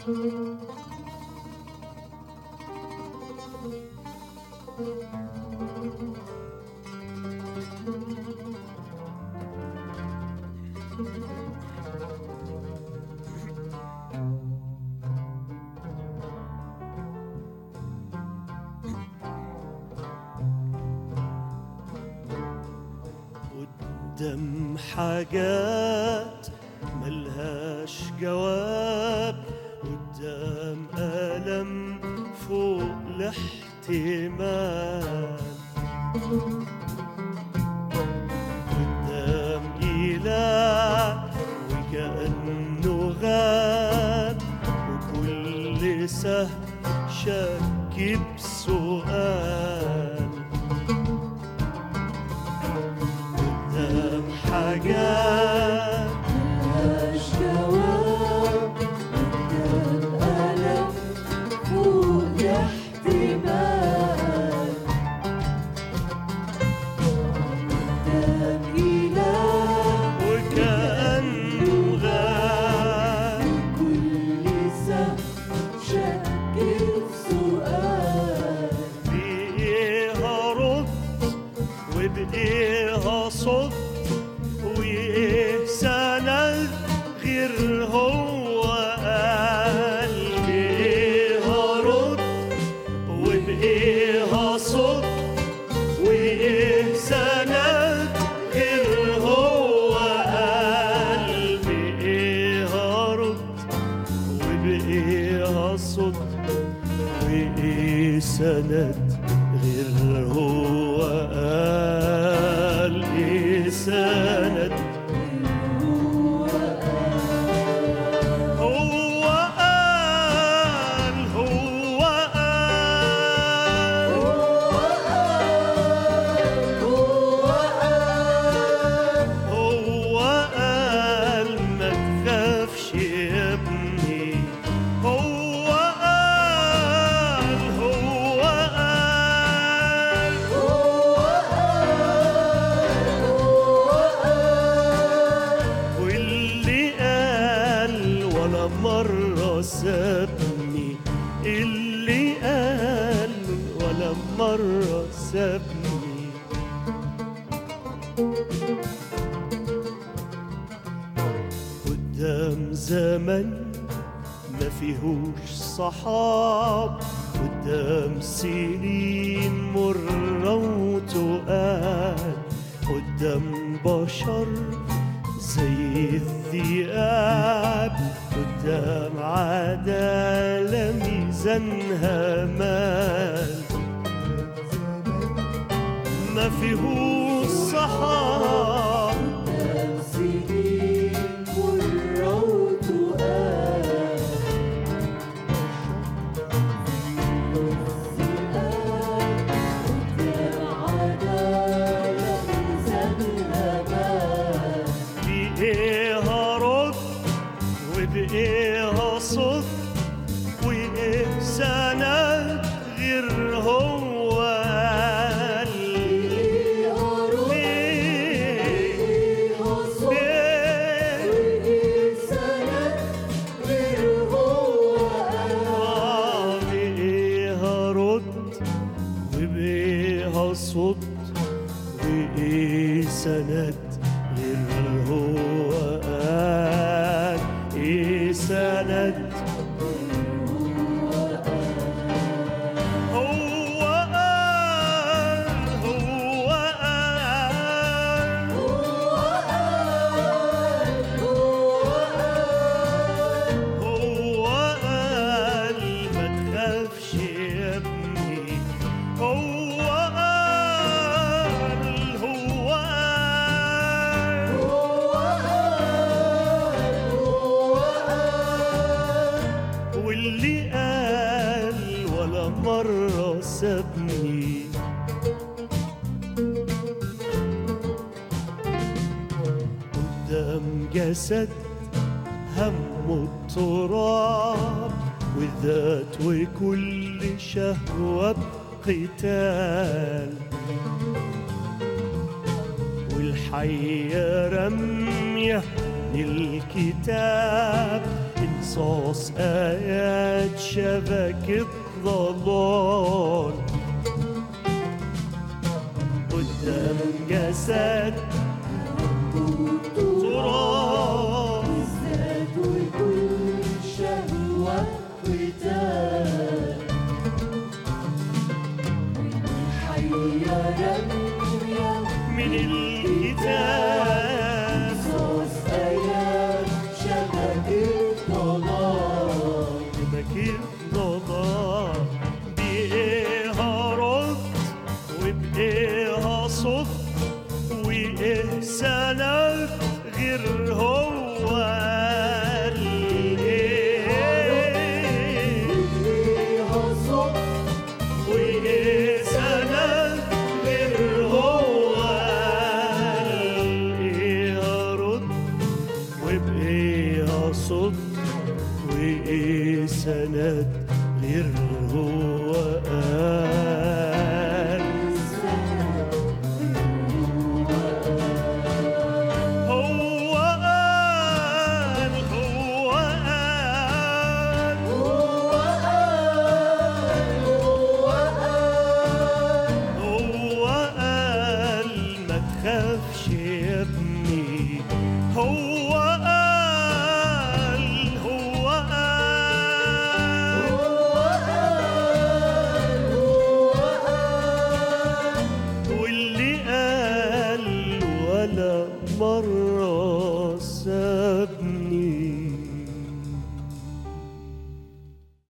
قدام حاجات ملهاش جواب قدام ألم فوق الاحتمال قدام إله وكأنه غاب وكل سهم شك بسؤال قدام حاجات ملهاش جواب قدام ألم فوق الاحتمال قدام إله وكأنه غاب كل سهم شك في سؤال بإيه هرد وبإيه هصد وإيه سند غير هو قال بإيه هرد وبإيه هصد وإيه سند غير هو قال بإيه هرد وبإيه هصد وإيه سند غير هو قال إيه سند هو قال هو قال هو قال ما تخافش يا ابني هو قال هو قال واللي قال ولا مرة سابني اللي قال ولا مرة سابني قدام زمن ما فيهوش صحاب قدام سنين مرة وتقال قدام بشر زي الذئاب قدام عدالة ميزانها مال ما فيهوش صحاب سنين مرة وتقال قدام عدالة ميزانها مال بإيه هرد وبإيه هصد وإيه سند غير هو قال إيه أروح ليه إيه أصوم ليه إيه سند غير هو قال آه بإيه هرد وبإيه هصد وإيه سند غير هو قال إيه سند هو قال هو قال هو قال ما تخافش يا ابني هو قال هو قال واللي قال ولا مرة سابني قدام جسد همه التراب والذات وكل شهوة بقتال والحية رمية للكتاب إن قصص آيات شبكة ضلال قدام جسد تراب الذات وكل شهوة قتال حيرتني يا من الكتاب قصص آيات شبكة ضلال مكيف ضلال بإيه هرد وبإيه صد وإيه سند غير هو الإيه فيها صوت وإيه سند غير هو الإيه هرد وبإيه صد وإيه سند غير هو قال